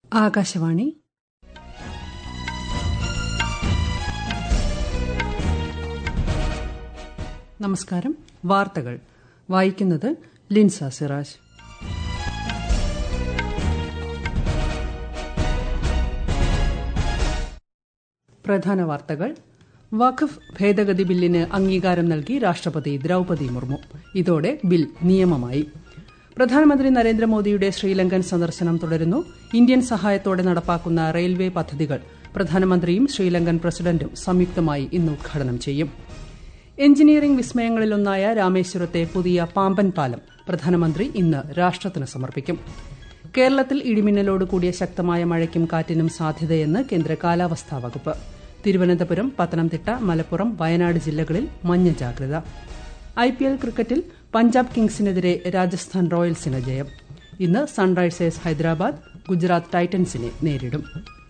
ആകാശവാണി നമസ്കാരം വാർത്തകൾ വായിക്കുന്നത് ലിൻസ സിറാജ് പ്രധാന വാർത്തകൾ വഖഫ് ഭേദഗതി ബില്ലിന് അംഗീകാരം നൽകി രാഷ്ട്രപതി ദ്രൌപതി മുർമു ഇതോടെ ബിൽ നിയമമായി പ്രധാനമന്ത്രി നരേന്ദ്രമോദിയുടെ ശ്രീലങ്കൻ സന്ദർശനം തുടരുന്നു ഇന്ത്യൻ സഹായത്തോടെ നടപ്പാക്കുന്ന റെയിൽവേ പദ്ധതികൾ പ്രധാനമന്ത്രിയും ശ്രീലങ്കൻ പ്രസിഡന്റും സംയുക്തമായി ഇന്ന് ഉദ്ഘാടനം ചെയ്യും എഞ്ചിനീയറിംഗ് വിസ്മയങ്ങളിലൊന്നായ രാമേശ്വരത്തെ പുതിയ പാമ്പൻ പാലം പ്രധാനമന്ത്രി ഇന്ന് രാഷ്ട്രത്തിന് സമർപ്പിക്കും കേരളത്തിൽ ഇടിമിന്നലോട് കൂടിയ ശക്തമായ മഴയ്ക്കും കാറ്റിനും സാധ്യതയെന്ന് കേന്ദ്ര കാലാവസ്ഥാ വകുപ്പ് തിരുവനന്തപുരം പത്തനംതിട്ട മലപ്പുറം വയനാട് ജില്ലകളിൽ മഞ്ഞ ജാഗ്രത ഐപിഎൽ ക്രിക്കറ്റിൽ പഞ്ചാബ് കിങ്സിനെതിരെ രാജസ്ഥാൻ റോയൽസിന് ജയം ഇന്ന് സൺറൈസേഴ്സ് ഹൈദരാബാദ് ഗുജറാത്ത് ടൈറ്റൻസിനെ നേരിടും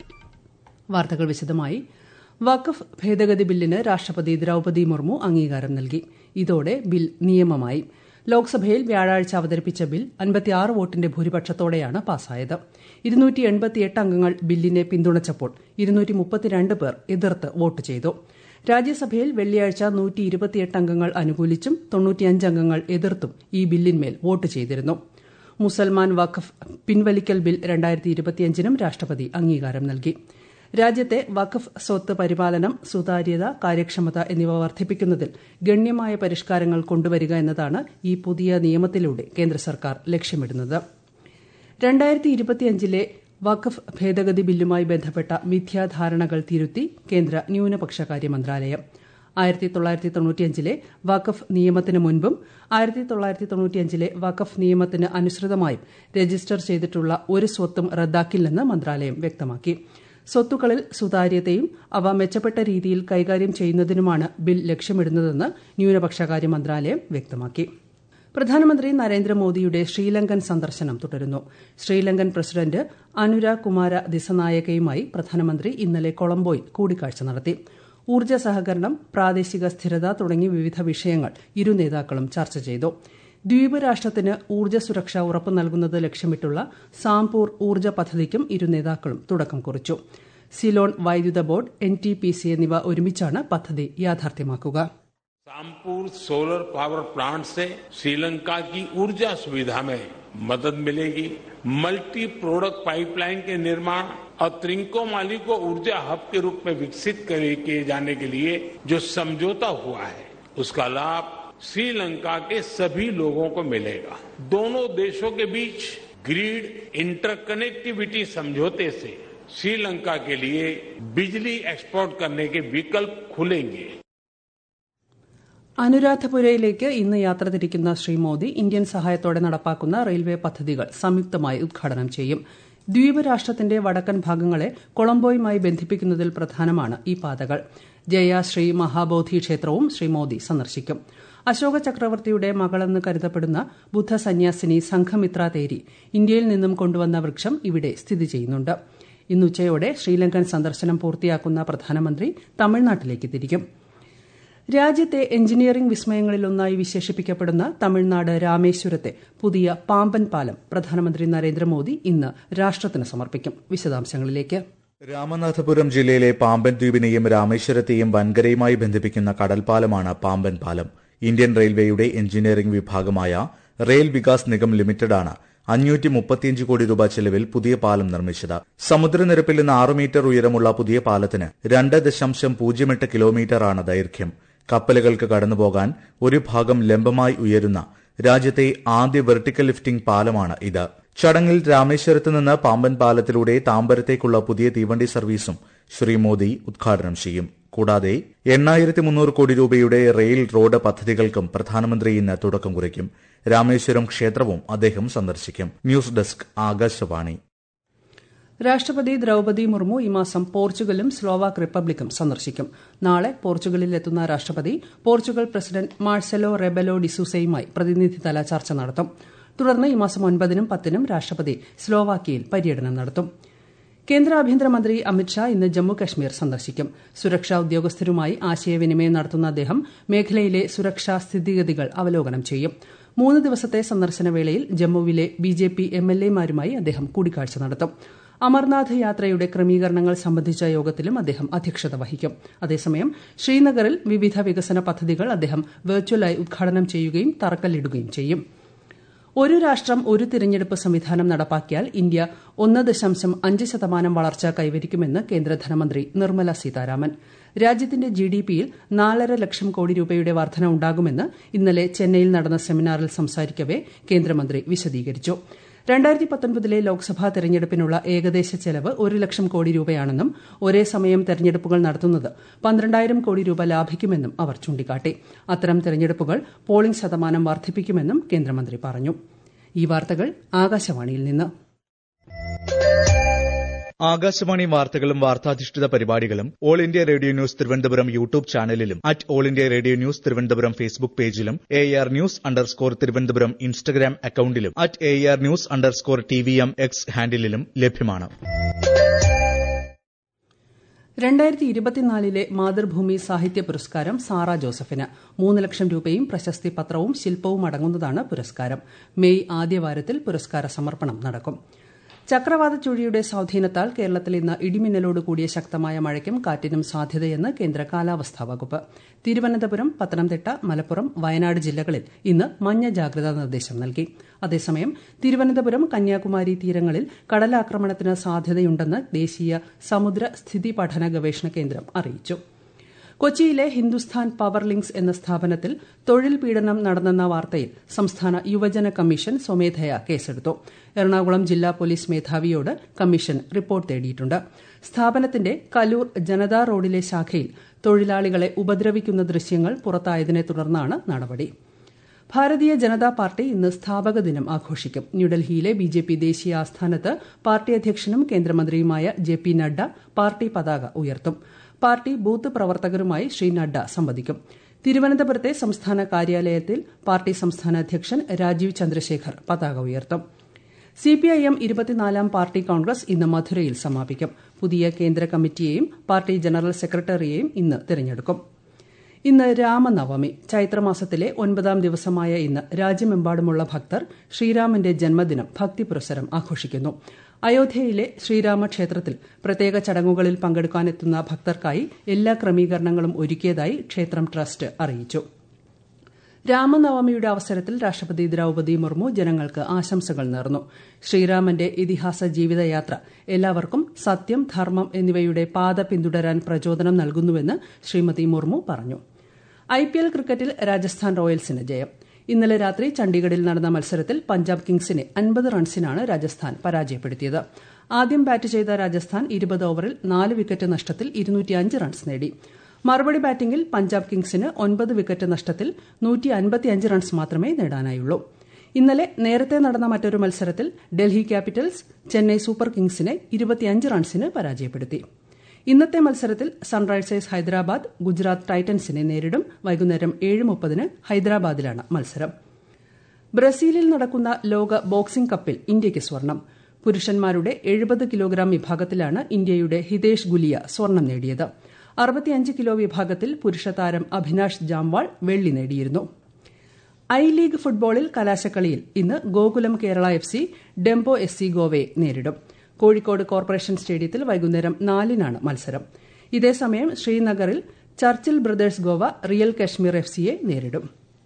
വാർത്തകൾ വിശദമായി വഖഫ് ഭേദഗതി ബില്ലിന് രാഷ്ട്രപതി ദ്രൌപതി മുർമു അംഗീകാരം നൽകി ഇതോടെ ബിൽ നിയമമായി ലോക്സഭയിൽ വ്യാഴാഴ്ച അവതരിപ്പിച്ച ബിൽ അൻപത്തിയാറ് വോട്ടിന്റെ ഭൂരിപക്ഷത്തോടെയാണ് പാസായത് ഇരുന്നൂറ്റി എൺപത്തിയെട്ട് അംഗങ്ങൾ ബില്ലിനെ പിന്തുണച്ചപ്പോൾ ഇരുന്നൂറ്റി മുപ്പത്തിരണ്ട് പേർ എതിർത്ത് വോട്ട് ചെയ്തു രാജ്യസഭയിൽ വെള്ളിയാഴ്ച നൂറ്റി ഇരുപത്തിയെട്ട് അംഗങ്ങൾ അനുകൂലിച്ചും തൊണ്ണൂറ്റിയഞ്ച് അംഗങ്ങൾ എതിർത്തും ഈ ബില്ലിന്മേൽ വോട്ട് ചെയ്തിരുന്നു മുസൽമാൻ വഖഫ് പിൻവലിക്കൽ ബിൽ രണ്ടായിരത്തി ഇരുപത്തിയഞ്ചിനും രാഷ്ട്രപതി അംഗീകാരം നൽകി രാജ്യത്തെ വഖഫ് സ്വത്ത് പരിപാലനം സുതാര്യത കാര്യക്ഷമത എന്നിവ വർദ്ധിപ്പിക്കുന്നതിൽ ഗണ്യമായ പരിഷ്കാരങ്ങൾ കൊണ്ടുവരിക എന്നതാണ് ഈ പുതിയ നിയമത്തിലൂടെ കേന്ദ്ര സർക്കാർ ലക്ഷ്യമിടുന്നത് രണ്ടായിരത്തി ഇരുപത്തിയഞ്ചിലെ വഖഫ് ഭേദഗതി ബില്ലുമായി ബന്ധപ്പെട്ട മിഥ്യാധാരണകൾ തിരുത്തി കേന്ദ്ര ന്യൂനപക്ഷകാര്യ മന്ത്രാലയം ആയിരത്തി തൊള്ളായിരത്തി തൊണ്ണൂറ്റിയഞ്ചിലെ വഖഫ് നിയമത്തിന് മുൻപും ആയിരത്തി തൊള്ളായിരത്തി തൊണ്ണൂറ്റിയഞ്ചിലെ വഖഫ് നിയമത്തിന് അനുസൃതമായും രജിസ്റ്റർ ചെയ്തിട്ടുള്ള ഒരു സ്വത്തും റദ്ദാക്കില്ലെന്ന് മന്ത്രാലയം വ്യക്തമാക്കി സ്വത്തുക്കളിൽ സുതാര്യതയും അവ മെച്ചപ്പെട്ട രീതിയിൽ കൈകാര്യം ചെയ്യുന്നതിനുമാണ് ബിൽ ലക്ഷ്യമിടുന്നതെന്ന് ന്യൂനപക്ഷകാര്യ മന്ത്രാലയം വ്യക്തമാക്കി പ്രധാനമന്ത്രി നരേന്ദ്രമോദിയുടെ ശ്രീലങ്കൻ സന്ദർശനം തുടരുന്നു ശ്രീലങ്കൻ പ്രസിഡന്റ് അനുര കുമാര ദിസനായകയുമായി പ്രധാനമന്ത്രി ഇന്നലെ കൊളംബോയിൽ കൂടിക്കാഴ്ച നടത്തി ഊർജ്ജ സഹകരണം പ്രാദേശിക സ്ഥിരത തുടങ്ങി വിവിധ വിഷയങ്ങൾ ഇരു നേതാക്കളും ചർച്ച ചെയ്തു ദ്വീപ് രാഷ്ട്രത്തിന് ഊർജ്ജ സുരക്ഷ ഉറപ്പു നൽകുന്നത് ലക്ഷ്യമിട്ടുള്ള സാംപൂർ ഊർജ്ജ പദ്ധതിക്കും ഇരു നേതാക്കളും തുടക്കം കുറിച്ചു സിലോൺ വൈദ്യുത board N T P C എന്നിവ ഒരുമിച്ചാണ് പദ്ധതി യാഥാർത്ഥ്യമാക്കുക सामपुर सोलर पावर प्लांट से श्रीलंका की ऊर्जा सुविधा में मदद मिलेगी मल्टी प्रोडक्ट पाइपलाइन के निर्माण और त्रिंकोमाली को ऊर्जा हब के रूप में विकसित किए जाने के लिए जो समझौता हुआ है उसका लाभ श्रीलंका के सभी लोगों को मिलेगा दोनों देशों के बीच ग्रिड इंटरकनेक्टिविटी समझौते से श्रीलंका के लिए बिजली एक्सपोर्ट करने के विकल्प खुलेंगे അനുരാധപുരയിലേക്ക് ഇന്ന് യാത്ര തിരിക്കുന്ന ശ്രീ മോദി ഇന്ത്യൻ സഹായത്തോടെ നടപ്പാക്കുന്ന റെയിൽവേ പദ്ധതികൾ സംയുക്തമായി ഉദ്ഘാടനം ചെയ്യും ദ്വീപ് രാഷ്ട്രത്തിന്റെ വടക്കൻ ഭാഗങ്ങളെ കൊളംബോയുമായി ബന്ധിപ്പിക്കുന്നതിൽ പ്രധാനമാണ് ഈ പാതകൾ ജയ ശ്രീ മഹാബോധി ക്ഷേത്രവും ശ്രീ മോദി സന്ദർശിക്കും അശോക ചക്രവർത്തിയുടെ മകളെന്ന് കരുതപ്പെടുന്ന ബുദ്ധ സന്യാസിനി സംഘമിത്ര തേരി ഇന്ത്യയിൽ നിന്നും കൊണ്ടുവന്ന വൃക്ഷം ഇവിടെ സ്ഥിതി ചെയ്യുന്നുണ്ട് ഇന്നുച്ചയോടെ ശ്രീലങ്കൻ സന്ദർശനം പൂർത്തിയാക്കുന്ന പ്രധാനമന്ത്രി തമിഴ്നാട്ടിലേക്ക് തിരിക്കും രാജ്യത്തെ എഞ്ചിനീയറിംഗ് വിസ്മയങ്ങളിലൊന്നായി വിശേഷിപ്പിക്കപ്പെടുന്ന തമിഴ്നാട് രാമേശ്വരത്തെ പുതിയ പാമ്പൻ പാലം പ്രധാനമന്ത്രി നരേന്ദ്രമോദി ഇന്ന് രാഷ്ട്രത്തിന് സമർപ്പിക്കും വിശദാംശങ്ങളിലേക്ക് രാമനാഥപുരം ജില്ലയിലെ പാമ്പൻ ദ്വീപിനെയും രാമേശ്വരത്തെയും വൻകരയുമായി ബന്ധിപ്പിക്കുന്ന കടൽപ്പാലമാണ് പാമ്പൻ പാലം ഇന്ത്യൻ റെയിൽവേയുടെ എഞ്ചിനീയറിംഗ് വിഭാഗമായ റെയിൽ വികാസ് നിഗം ലിമിറ്റഡാണ് അഞ്ഞൂറ്റി മുപ്പത്തിയഞ്ച് കോടി രൂപ ചെലവിൽ പുതിയ പാലം നിർമ്മിച്ചത് സമുദ്രനിരപ്പിൽ നിന്ന് ആറ് മീറ്റർ ഉയരമുള്ള പുതിയ പാലത്തിന് രണ്ട് ദശാംശം പൂജ്യം എട്ട് കിലോമീറ്ററാണ് ദൈർഘ്യം കപ്പലുകൾക്ക് കടന്നുപോകാൻ ഒരു ഭാഗം ലംബമായി ഉയരുന്ന രാജ്യത്തെ ആദ്യ വെർട്ടിക്കൽ ലിഫ്റ്റിംഗ് പാലമാണ് ഇത് ചടങ്ങിൽ രാമേശ്വരത്ത് നിന്ന് പാമ്പൻ പാലത്തിലൂടെ താമ്പരത്തേക്കുള്ള പുതിയ തീവണ്ടി സർവീസും ശ്രീ മോദി ഉദ്ഘാടനം ചെയ്യും കൂടാതെ എണ്ണായിരത്തി മുന്നൂറ് കോടി രൂപയുടെ റെയിൽ റോഡ് പദ്ധതികൾക്കും പ്രധാനമന്ത്രി ഇന്ന് തുടക്കം കുറിക്കും രാമേശ്വരം ക്ഷേത്രവും അദ്ദേഹം സന്ദർശിക്കും ന്യൂസ് ഡെസ്ക് ആകാശവാണി രാഷ്ട്രപതി ദ്രൌപതി മുർമു ഈ മാസം പോർച്ചുഗലും സ്ലോവാക് റിപ്പബ്ലിക്കും സന്ദർശിക്കും നാളെ പോർച്ചുഗലിൽ എത്തുന്ന രാഷ്ട്രപതി പോർച്ചുഗൽ പ്രസിഡന്റ് മാർസെലോ റെബലോ ഡിസൂസയുമായി പ്രതിനിധിതല ചർച്ച നടത്തും തുടർന്ന് ഈ മാസം ഒൻപതിനും പത്തിനും രാഷ്ട്രപതി സ്ലോവാക്കിയയിൽ പര്യടനം നടത്തും കേന്ദ്ര ആഭ്യന്തരമന്ത്രി അമിത്ഷാ ഇന്ന് ജമ്മു കശ്മീർ സന്ദർശിക്കും സുരക്ഷാ ഉദ്യോഗസ്ഥരുമായി ആശയവിനിമയം നടത്തുന്ന അദ്ദേഹം മേഖലയിലെ സുരക്ഷാ സ്ഥിതിഗതികൾ അവലോകനം ചെയ്യും മൂന്ന് ദിവസത്തെ സന്ദർശന വേളയിൽ ജമ്മുവിലെ B J P M L എമാരുമായി അദ്ദേഹം കൂടിക്കാഴ്ച നടത്തും അമർനാഥ് യാത്രയുടെ ക്രമീകരണങ്ങൾ സംബന്ധിച്ച യോഗത്തിലും അദ്ദേഹം അധ്യക്ഷത വഹിക്കും അതേസമയം ശ്രീനഗറിൽ വിവിധ വികസന പദ്ധതികൾ അദ്ദേഹം വെർച്വലായി ഉദ്ഘാടനം ചെയ്യുകയും തറക്കല്ലിടുകയും ചെയ്യും ഒരു രാഷ്ട്രം ഒരു തിരഞ്ഞെടുപ്പ് സംവിധാനം നടപ്പാക്കിയാൽ ഇന്ത്യ ഒന്ന് ദശാംശം അഞ്ച് ശതമാനം വളർച്ച കൈവരിക്കുമെന്ന് കേന്ദ്ര ധനമന്ത്രി നിർമ്മല സീതാരാമൻ രാജ്യത്തിന്റെ ജി ഡി പിയിൽ നാലര ലക്ഷം കോടി രൂപയുടെ വർധന ഉണ്ടാകുമെന്ന് ഇന്നലെ ചെന്നൈയിൽ നടന്ന സെമിനാറിൽ സംസാരിക്കവെ കേന്ദ്രമന്ത്രി വിശദീകരിച്ചു രണ്ടായിരത്തി പത്തൊൻപതിലെ ലോക്സഭാ തെരഞ്ഞെടുപ്പിനുള്ള ഏകദേശ ചെലവ് ഒരു ലക്ഷം കോടി രൂപയാണെന്നും ഒരേ സമയം തെരഞ്ഞെടുപ്പുകൾ നടത്തുന്നത് പന്ത്രണ്ടായിരം കോടി രൂപ ലാഭിക്കുമെന്നും അവർ ചൂണ്ടിക്കാട്ടി അത്തരം തെരഞ്ഞെടുപ്പുകൾ പോളിംഗ് ശതമാനം വർദ്ധിപ്പിക്കുമെന്നും കേന്ദ്രമന്ത്രി പറഞ്ഞു ഈ വാർത്തകൾ ആകാശവാണിയിൽ നിന്ന് ആകാശവാണി വാർത്തകളും വാർത്താധിഷ്ഠിത പരിപാടികളും All India Radio news Thiruvananthapuram YouTube ചാനലിലും at All India Radio news Thiruvananthapuram Facebook പേജിലും A R news underscore Thiruvananthapuram Instagram അക്കൌണ്ടിലും at A R news underscore T V M X ഹാൻഡിലും ലഭ്യമാണ് രണ്ടായിരത്തി ഇരുപത്തിനാലിലെ മാതൃഭൂമി സാഹിത്യ പുരസ്കാരം സാറ ജോസഫിന് മൂന്ന് ലക്ഷം രൂപയും പ്രശസ്തി പത്രവും ശില്പവും അടങ്ങുന്നതാണ് പുരസ്കാരം മെയ് ആദ്യവാരത്തിൽ പുരസ്കാര സമർപ്പണം നടക്കും ചക്രവാത ചുഴിയുടെ സ്വാധീനത്താൽ കേരളത്തിൽ ഇന്ന് ഇടിമിന്നലോട് കൂടിയ ശക്തമായ മഴയ്ക്കും കാറ്റിനും സാധ്യതയെന്ന് കേന്ദ്ര കാലാവസ്ഥാ വകുപ്പ് തിരുവനന്തപുരം പത്തനംതിട്ട മലപ്പുറം വയനാട് ജില്ലകളിൽ ഇന്ന് മഞ്ഞ ജാഗ്രതാ നിർദ്ദേശം നൽകി അതേസമയം തിരുവനന്തപുരം കന്യാകുമാരി തീരങ്ങളിൽ കടലാക്രമണത്തിന് സാധ്യതയുണ്ടെന്ന് ദേശീയ സമുദ്ര സ്ഥിതി പഠന ഗവേഷണ കേന്ദ്രം അറിയിച്ചു കൊച്ചിയിലെ ഹിന്ദുസ്ഥാൻ പവർ ലിങ്ക്സ് എന്ന സ്ഥാപനത്തിൽ തൊഴിൽ പീഡനം നടന്നെന്ന വാർത്തയിൽ സംസ്ഥാന യുവജന കമ്മീഷൻ സ്വമേധയാ കേസെടുത്തു എറണാകുളം ജില്ലാ പോലീസ് മേധാവിയോട് കമ്മീഷൻ റിപ്പോർട്ട് തേടിയിട്ടുണ്ട് സ്ഥാപനത്തിന്റെ കലൂർ ജനതാ റോഡിലെ ശാഖയിൽ തൊഴിലാളികളെ ഉപദ്രവിക്കുന്ന ദൃശ്യങ്ങൾ പുറത്തായതിനെ തുടർന്നാണ് നടപടി ഭാരതീയ ജനതാ പാർട്ടി ഇന്ന് സ്ഥാപക ദിനം ആഘോഷിക്കും ന്യൂഡൽഹിയിലെ ബി ജെ പി ദേശീയ ആസ്ഥാനത്ത് പാർട്ടി അധ്യക്ഷനും കേന്ദ്രമന്ത്രിയുമായ ജെ പി നഡ്ഡ പാർട്ടി പതാക ഉയർത്തും പാർട്ടി ബൂത്ത് പ്രവർത്തകരുമായി ശ്രീ നഡ്ഡ സംവദിക്കും തിരുവനന്തപുരത്തെ സംസ്ഥാന കാര്യാലയത്തിൽ പാർട്ടി സംസ്ഥാന അധ്യക്ഷൻ രാജീവ് ചന്ദ്രശേഖർ പതാക ഉയർത്തും സിപിഐഎം ഇരുപത്തിനാലാം പാർട്ടി കോൺഗ്രസ് ഇന്ന് മധുരയിൽ സമാപിക്കും പുതിയ കേന്ദ്ര കമ്മിറ്റിയെയും പാർട്ടി ജനറൽ സെക്രട്ടറിയെയും ഇന്ന് തിരഞ്ഞെടുക്കും ഇന്ന് രാമനവമി ചൈത്രമാസത്തിലെ ഒൻപതാം ദിവസമായ ഇന്ന് രാജ്യമെമ്പാടുമുള്ള ഭക്തർ ശ്രീരാമന്റെ ജന്മദിനം ഭക്തിപുരസരം ആഘോഷിക്കുന്നു അയോധ്യയിലെ ശ്രീരാമക്ഷേത്രത്തിൽ പ്രത്യേക ചടങ്ങുകളിൽ പങ്കെടുക്കാനെത്തുന്ന ഭക്തർക്കായി എല്ലാ ക്രമീകരണങ്ങളും ഒരുക്കിയതായി ക്ഷേത്രം ട്രസ്റ്റ് അറിയിച്ചു രാമനവമിയുടെ അവസരത്തിൽ രാഷ്ട്രപതി ദ്രൌപദി മുർമു ജനങ്ങൾക്ക് ആശംസകൾ നേർന്നു ശ്രീരാമന്റെ ഇതിഹാസ ജീവിതയാത്ര എല്ലാവർക്കും സത്യം ധർമ്മം എന്നിവയുടെ പാത പിന്തുടരാൻ പ്രചോദനം നൽകുന്നുവെന്ന് ശ്രീമതി മുർമു പറഞ്ഞു ഐപിഎൽ ക്രിക്കറ്റിൽ രാജസ്ഥാൻ റോയൽസിന് ജയം ഇന്നലെ രാത്രി ചണ്ഡീഗഡിൽ നടന്ന മത്സരത്തിൽ പഞ്ചാബ് കിങ്സിനെ അൻപത് റൺസിനാണ് രാജസ്ഥാൻ പരാജയപ്പെടുത്തിയത് ആദ്യം ബാറ്റ് ചെയ്ത രാജസ്ഥാൻ ഇരുപത് ഓവറിൽ നാല് വിക്കറ്റ് നഷ്ടത്തിൽ ഇരുന്നൂറ്റിയഞ്ച് റൺസ് നേടി മറുപടി ബാറ്റിംഗിൽ പഞ്ചാബ് കിങ്സിന് ഒൻപത് വിക്കറ്റ് നഷ്ടത്തിൽ നൂറ്റി അൻപത്തിയഞ്ച് റൺസ് മാത്രമേ നേടാനായുള്ളൂ ഇന്നലെ നേരത്തെ നടന്ന മറ്റൊരു മത്സരത്തിൽ ഡൽഹി ക്യാപിറ്റൽസ് ചെന്നൈ സൂപ്പർ കിങ്സിനെ ഇരുപത്തിയഞ്ച് റൺസിന് പരാജയപ്പെടുത്തി ഇന്നത്തെ മത്സരത്തിൽ സൺറൈസേഴ്സ് ഹൈദരാബാദ് ഗുജറാത്ത് ടൈറ്റൻസിനെ നേരിടും വൈകുന്നേരം ഏഴ് മുപ്പതിന് ഹൈദരാബാദിലാണ് മത്സരം ബ്രസീലിൽ നടക്കുന്ന ലോക ബോക്സിംഗ് കപ്പിൽ ഇന്ത്യയ്ക്ക് സ്വർണം പുരുഷന്മാരുടെ എഴുപത് കിലോഗ്രാം വിഭാഗത്തിലാണ് ഇന്ത്യയുടെ ഹിതേഷ് ഗുലിയ സ്വർണം നേടിയത് അറുപത്തിയഞ്ച് കിലോ വിഭാഗത്തിൽ പുരുഷ താരം അഭിനാഷ് ജാംവാൾ വെള്ളി നേടിയിരുന്നു ഐ ലീഗ് ഫുട്ബോളിൽ കലാശക്കളിയിൽ ഇന്ന് Gokulam Kerala F C Dempo S C ഗോവയെ നേരിടും കോഴിക്കോട് കോർപ്പറേഷൻ സ്റ്റേഡിയത്തിൽ വൈകുന്നേരം നാലിനാണ് മത്സരം ഇതേസമയം ശ്രീനഗറിൽ Churchill Brothers Goa Real Kashmir F സിയെ നേരിടും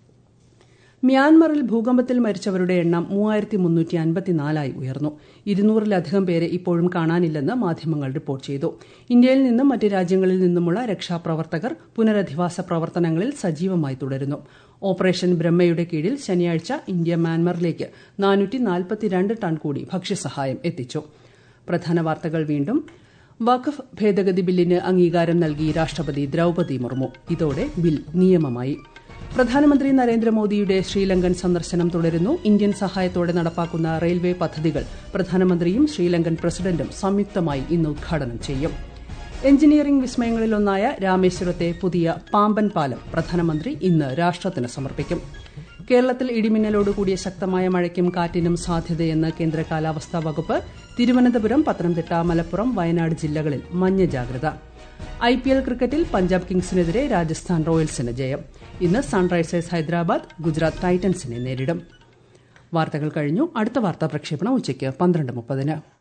മ്യാൻമറിൽ ഭൂകമ്പത്തിൽ മരിച്ചവരുടെ എണ്ണം മൂവായിരത്തി മുന്നൂറ്റി അൻപത്തിനാലായി ഉയർന്നു ഇരുന്നൂറിലധികം പേരെ ഇപ്പോഴും കാണാനില്ലെന്ന് മാധ്യമങ്ങൾ റിപ്പോർട്ട് ചെയ്തു ഇന്ത്യയിൽ നിന്നും മറ്റ് രാജ്യങ്ങളിൽ നിന്നുമുള്ള രക്ഷാപ്രവർത്തകർ പുനരധിവാസ പ്രവർത്തനങ്ങളിൽ സജീവമായി തുടരുന്നു ഓപ്പറേഷൻ ബ്രഹ്മയുടെ കീഴിൽ ശനിയാഴ്ച ഇന്ത്യ മ്യാൻമറിലേക്ക് നാനൂറ്റി നാൽപ്പത്തിരണ്ട് ടൺ കൂടി ഭക്ഷ്യസഹായം എത്തിച്ചു പ്രധാന വാർത്തകൾ വീണ്ടും വഖഫ് ഭേദഗതി ബില്ലിന് അംഗീകാരം നൽകി രാഷ്ട്രപതി ദ്രൌപദി മുർമു ഇതോടെ ബിൽ നിയമമായി പ്രധാനമന്ത്രി നരേന്ദ്രമോദിയുടെ ശ്രീലങ്കൻ സന്ദർശനം തുടരുന്നു ഇന്ത്യൻ സഹായത്തോടെ നടപ്പാക്കുന്ന റെയിൽവേ പദ്ധതികൾ പ്രധാനമന്ത്രിയും ശ്രീലങ്കൻ പ്രസിഡന്റും സംയുക്തമായി ഇന്ന് ഉദ്ഘാടനം ചെയ്യും എഞ്ചിനീയറിംഗ് വിസ്മയങ്ങളിലൊന്നായ രാമേശ്വരത്തെ പുതിയ പാമ്പൻ പാലം പ്രധാനമന്ത്രി ഇന്ന് രാഷ്ട്രത്തിന് സമർപ്പിക്കും കേരളത്തിൽ ഇടിമിന്നലോടുകൂടിയ ശക്തമായ മഴയ്ക്കും കാറ്റിനും സാധ്യതയെന്ന് കേന്ദ്ര കാലാവസ്ഥാ വകുപ്പ് തിരുവനന്തപുരം പത്തനംതിട്ട മലപ്പുറം വയനാട് ജില്ലകളിൽ മഞ്ഞ ജാഗ്രത ഐ പി എൽ ക്രിക്കറ്റിൽ പഞ്ചാബ് കിങ്സിനെതിരെ രാജസ്ഥാൻ റോയൽസിന് ജയം ഇന്ന് സൺറൈസേഴ്സ് ഹൈദരാബാദ് ഗുജറാത്ത് ടൈറ്റൻസിനെ നേരിടും വാർത്തകൾ കഴിഞ്ഞു അടുത്ത വാർത്താ പ്രക്ഷേപണം ഉച്ചയ്ക്ക് പന്ത്രണ്ട് മുപ്പതിന്